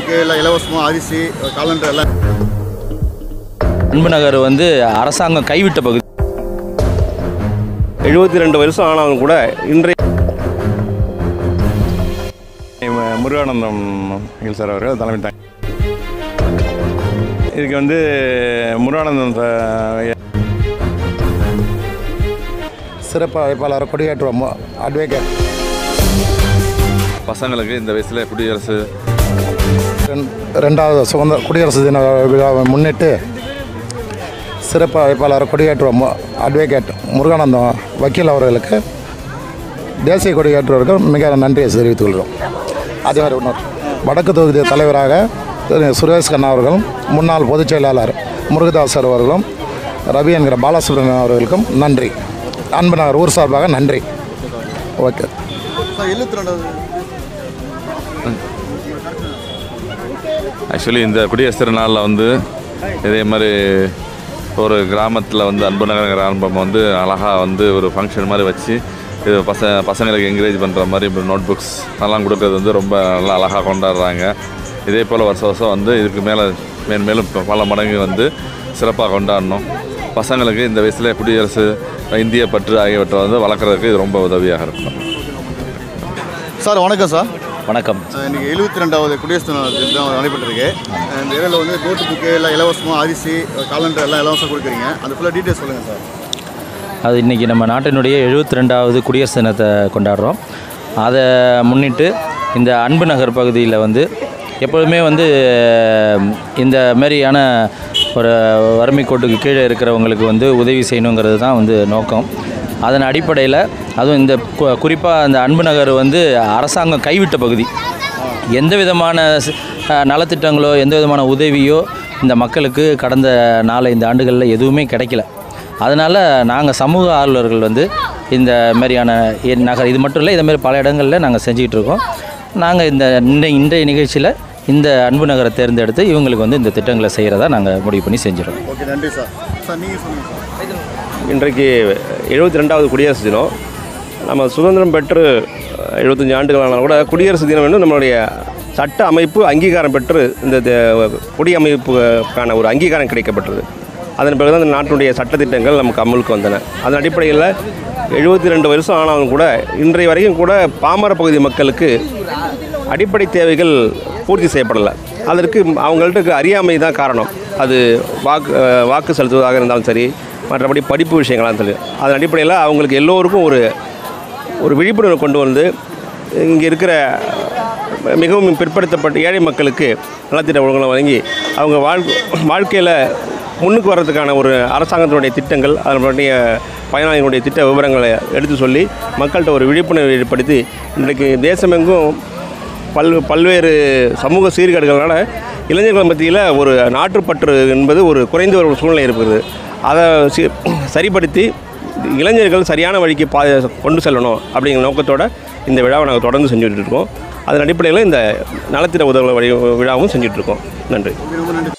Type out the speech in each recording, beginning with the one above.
book எல்லாம் இலவசமாக அரிசி காலண்டர் எல்லாம் அன்பு நகர் வந்து அரசாங்கம் கைவிட்ட பகுதி எழுபத்தி ரெண்டு வருஷம் ஆனாலும் கூட இன்றைய முருகானந்தம் ஹில் சார் அவர்கள் தலைமை தாங்கி இதுக்கு வந்து முருகானந்தம் சார் சிறப்பு அழைப்பாளர் கொடியேற்றுவோம் அட்வொகேட் பசங்களுக்கு இந்த வயசில் குடியரசு ரெண்- ரெண்டாவது சுதந்திர குடியரசு தின விழாவை முன்னிட்டு சிறப்பு அழைப்பாளர் கொடியேற்றுவோம் அட்வொகேட் முருகானந்தம் வக்கீல் அவர்களுக்கு தேசிய கொடியேற்றுவதற்கு மிக நன்றியை தெரிவித்துக் கொள்கிறோம் அதே மாதிரி இன்னொரு வடக்கு தொகுதி தலைவராக திரு சுரேஷ் கண்ணா அவர்களும் முன்னாள் பொதுச் செயலாளர் முருகதாசர் அவர்களும் ரவி என்கிற பாலசுப்ரமணியன் அவர்களுக்கும் நன்றி அன்பு நகர் ஊர் சார்பாக நன்றி ஓகே சார் எழுபத்தி ரெண்டாவது ஆக்சுவலி இந்த குடியரசு திருநாளில் வந்து இதே மாதிரி ஒரு கிராமத்தில் வந்து அன்பு நகர் கிராமம் வந்து அழகாக வந்து ஒரு ஃபங்க்ஷன் மாதிரி வச்சு இது பச பசங்களுக்கு என்கரேஜ் பண்ணுற மாதிரி இப்போ நோட் புக்ஸ் அதெல்லாம் கொடுக்கறது வந்து ரொம்ப நல்லா அழகாக கொண்டாடுறாங்க இதே போல் வருஷம் வருஷம் வந்து இதுக்கு மேலே மேன்மேலும் ப- பல மடங்கு வந்து சிறப்பாக கொண்டாடணும் பசங்களுக்கு இந்த வயசில் குடியரசு இந்திய பற்று ஆகியவற்றை வந்து வளர்க்குறதுக்கு இது ரொம்ப உதவியாக இருக்கும் சார் வணக்கம் சார் வணக்கம் அஹ் இன்னைக்கு எழுபத்தி ரெண்டாவது குடியரசு தினம் தினம் நடைபெற்றிருக்கு அஹ் இந்த இடையில வந்து நோட்டு புக்கு எல்லாம் இலவசமாக அரிசி காலண்டர் எல்லாம் இலவசமாக கொடுக்குறீங்க அந்த ஃபுல்லாக டீட்டெயில்ஸ் சொல்லுங்கள் சார் அது இன்றைக்கி நம்ம நாட்டினுடைய எழுபத்தி ரெண்டாவது குடியரசு தினத்தை கொண்டாடுறோம் அதை முன்னிட்டு இந்த அன்பு நகர் பகுதியில் வந்து எப்பொழுதுமே வந்து இந்த மாதிரியான ஒரு வறுமை கோட்டுக்கு கீழே இருக்கிறவங்களுக்கு வந்து உதவி செய்யணுங்கிறது தான் வந்து நோக்கம் அதன் அடிப்படையில் அதுவும் இந்த குறிப்பாக அந்த அன்பு நகர் வந்து அரசாங்கம் கைவிட்ட பகுதி எந்த விதமான ஸ்- அஹ், நலத்திட்டங்களோ எந்த விதமான உதவியோ இந்த மக்களுக்கு கடந்த நாலஞ்சு ஆண்டுகளில் எதுவுமே கிடைக்கல அதனால் நாங்கள் சமூக ஆர்வலர்கள் வந்து இந்த மாதிரியான என் நகர் இது மட்டும் இல்லை இது மாதிரி பல இடங்களில் நாங்கள் செஞ்சுக்கிட்டு இருக்கோம் நாங்கள் இந்த இந்த இன்றைய நிகழ்ச்சியில் இந்த அன்பு நகரை தேர்ந்தெடுத்து இவங்களுக்கு வந்து இந்த திட்டங்களை செய்கிறதா நாங்கள் முடிவு பண்ணி செஞ்சிடறோம் ஓகே நன்றி சார் சார் நீங்கள் சொல்லுங்கள் சார் இன்றைக்கு எழுபத்தி ரெண்டாவது குடியரசு தினம் நம்ம சுதந்திரம் பெற்று எழுபத்தஞ்சு ஆண்டுகள் ஆனாலும் கூட குடியரசு தினம் வந்து நம்மளுடைய சட்ட அமைப்பு அங்கீகாரம் பெற்று இந்த த- குடியமைப்புக்கான ஒரு அங்கீகாரம் கிடைக்கப்பட்டது அதன் பிறகு தான் இந்த நாட்டினுடைய சட்டத்திட்டங்கள் நமக்கு அமலுக்கு வந்தன அதன் அடிப்படையில் எழுபத்தி ரெண்டு வருஷம் ஆனாலும் கூட இன்றைய வரைக்கும் கூட பாமர பகுதி மக்களுக்கு அடிப்படை தேவைகள் பூர்த்தி செய்யப்படலை அதற்கு அவங்கள்ட்ட இருக்க அறியாமை தான் காரணம் அது வாக்கு அஹ், வாக்கு செலுத்துவதாக இருந்தாலும் சரி மற்றபடி படிப்பு விஷயங்களாக இருந்தாலும் சரி அதன் அடிப்படையில் அவங்களுக்கு எல்லோருக்கும் ஒரு ஒரு விழிப்புணர்வு கொண்டு வந்து இங்கே இருக்கிற மிகவும் பிற்படுத்தப்பட்ட ஏழை மக்களுக்கு நலத்திட்ட ஒழுங்குகளை வழங்கி அவங்க வாழ் வாழ்க்கையில் முன்னுக்கு வர்றதுக்கான ஒரு அரசாங்கத்தினுடைய திட்டங்கள் அதனுடைய பயனாளிகளுடைய திட்ட விவரங்களை எடுத்து சொல்லி மக்கள்கிட்ட ஒரு விழிப்புணர்வு ஏற்படுத்தி இன்றைக்கு தேசமெங்கும் பல் பல்வேறு சமூக சீர்கேடுகளால் இளைஞர்கள் மத்தியில் ஒரு நாட்டுப்பற்று என்பது ஒரு குறைந்த ஒரு சூழ்நிலை இருக்கிறது அதை சி- சரிப்படுத்தி இளைஞர்கள் சரியான வழிக்கு பா கொண்டு செல்லணும் அப்படிங்கிற நோக்கத்தோட இந்த விழாவை நாங்கள் தொடர்ந்து செஞ்சுட்டு இருக்கோம் அதன் அடிப்படையில் இந்த நலத்திட்ட உதவி வழி விழாவும் செஞ்சுட்டு இருக்கோம் நன்றி ரொம்ப நன்றி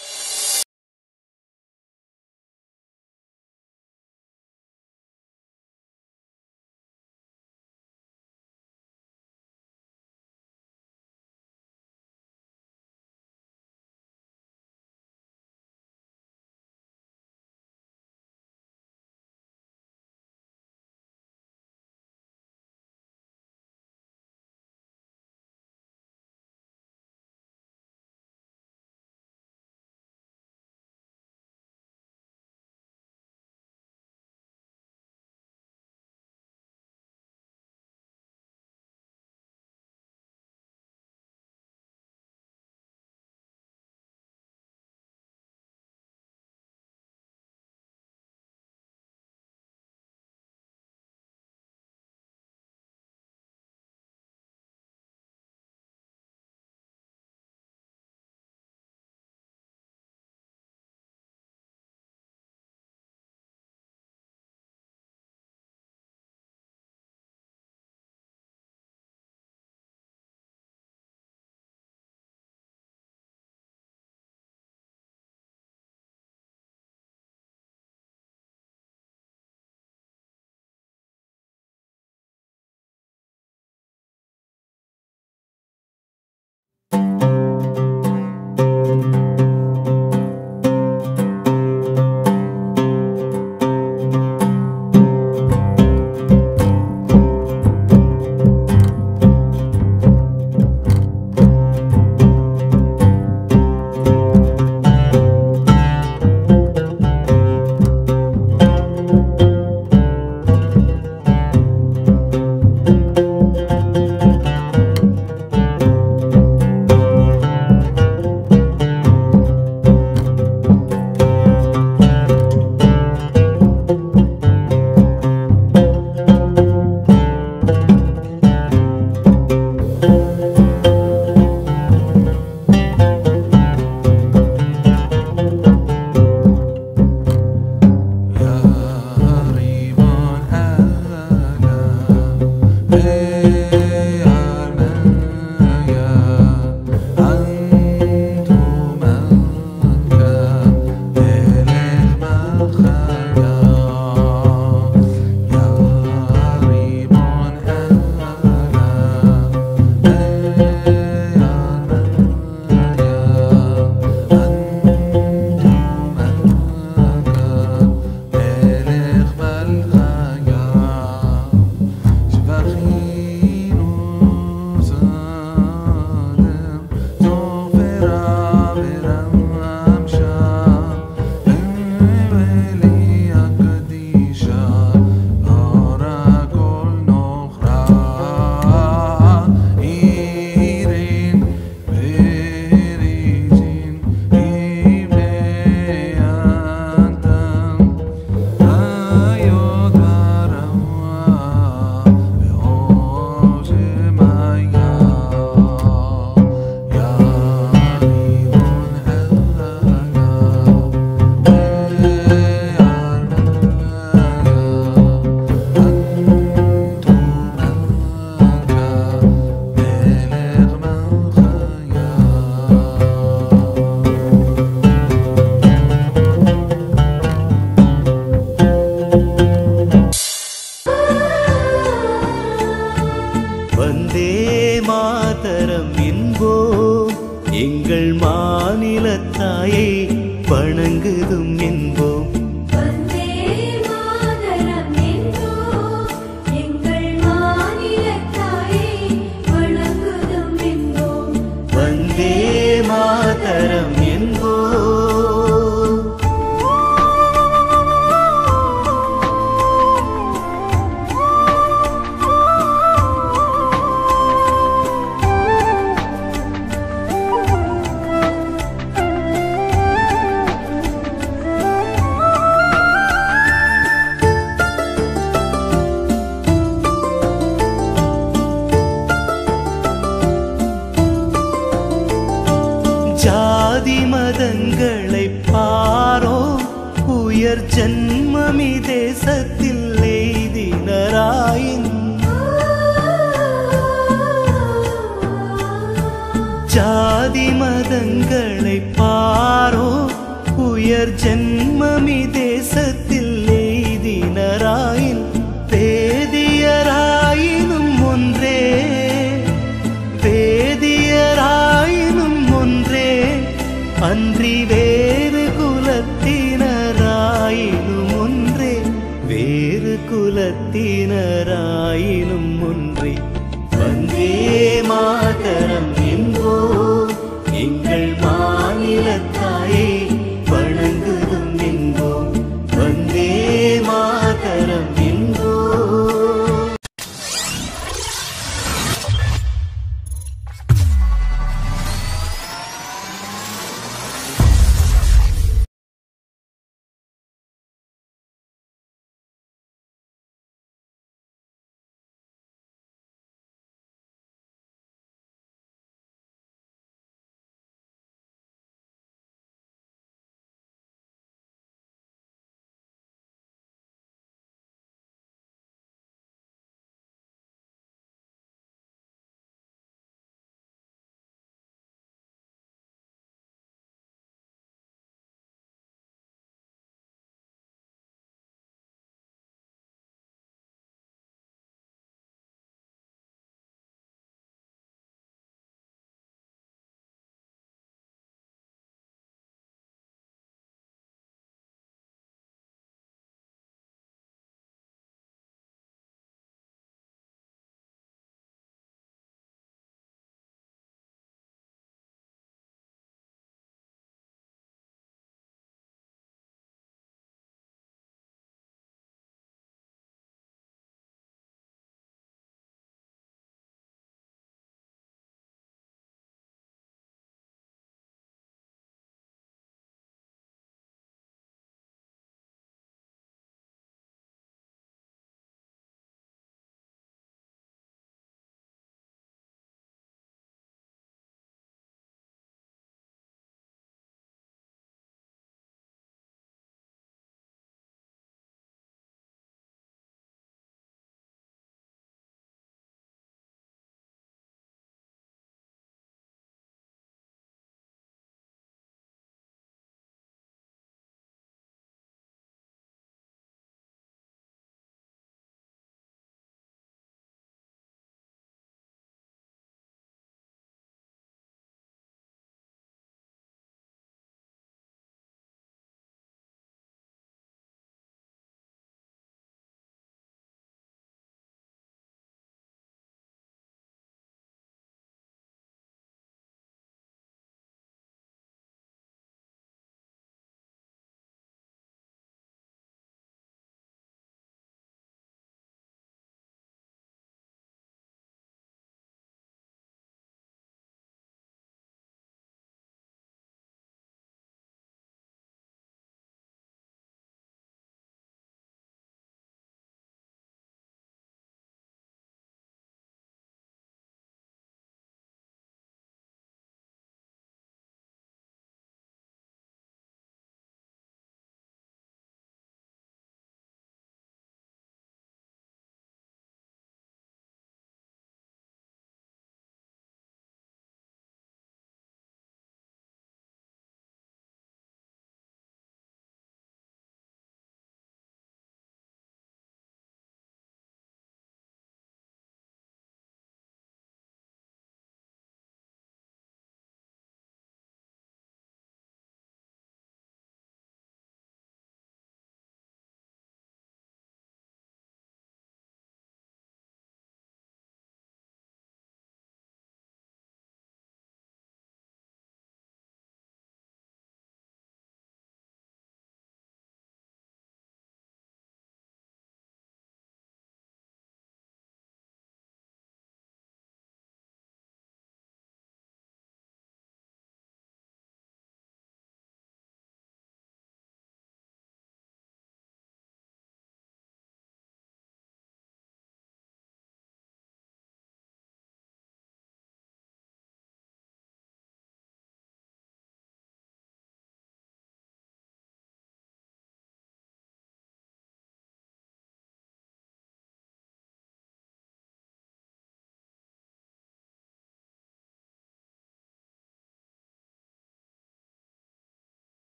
எங்கள் மாநில தாயை வணங்குதும் என்போம் வந்தே மாதரம் என்போம் எங்கள் மாநிலத் தாயை வணங்குதும் என்போம் வந்தே மாதரம் என்போம் ஜாதி மதங்களை பாரோ உயர் ஜன்மமி தேசத்தில் எய்தினராயின் ஜாதி மதங்களை பாரோ உயர் ஜன்மமி தேசத்தில் எய்தினராயின் வேதியராயினும் ஒன்றே வேதியராயினும் ஒன்றே அன்றி வேறு குலத்தினராயினும் ஒன்றே வேறு குலத்தினராயினும் ஒன்றே வந்தே மாதரம் என்போம் எங்கள் மாநிலத்தாயை வணங்குதும் என்போம் வந்தே மாதரம்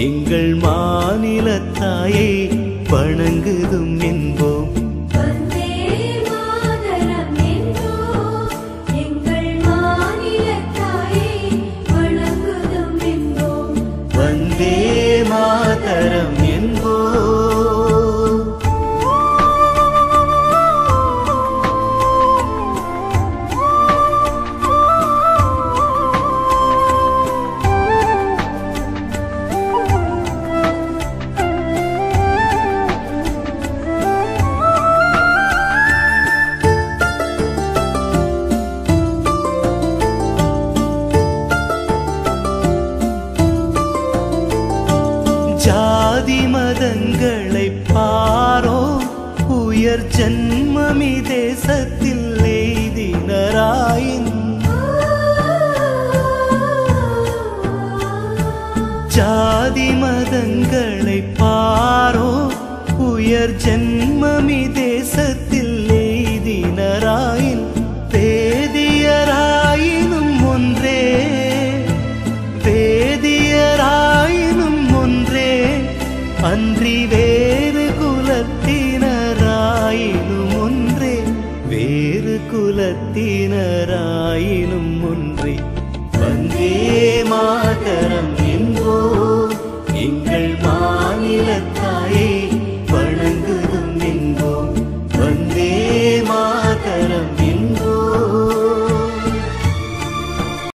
எங்கள் மாநிலத்தாயை வணங்குதும் என்போம் வந்தே மாதரம் என்போம் எங்கள் மாநிலத்தாயை வணங்குதும் என்போம் வந்தே மாதரம் என்போம் ஜாதி மதங்களை பாரோ உயர் ஜன்மமி தேசத்தில் எய்தினராயின் ஜாதி மதங்களை பாரோ உயர் ஜன்மமி தேசத்தில் எய்தினராயின் வேதியராயினும் ஒன்றே வேதியராயினும் ஒன்றே அன்றி வேறு குலத்தினராயினும் ஒன்றே வேறு குலத்தினராயினும் ஒன்றே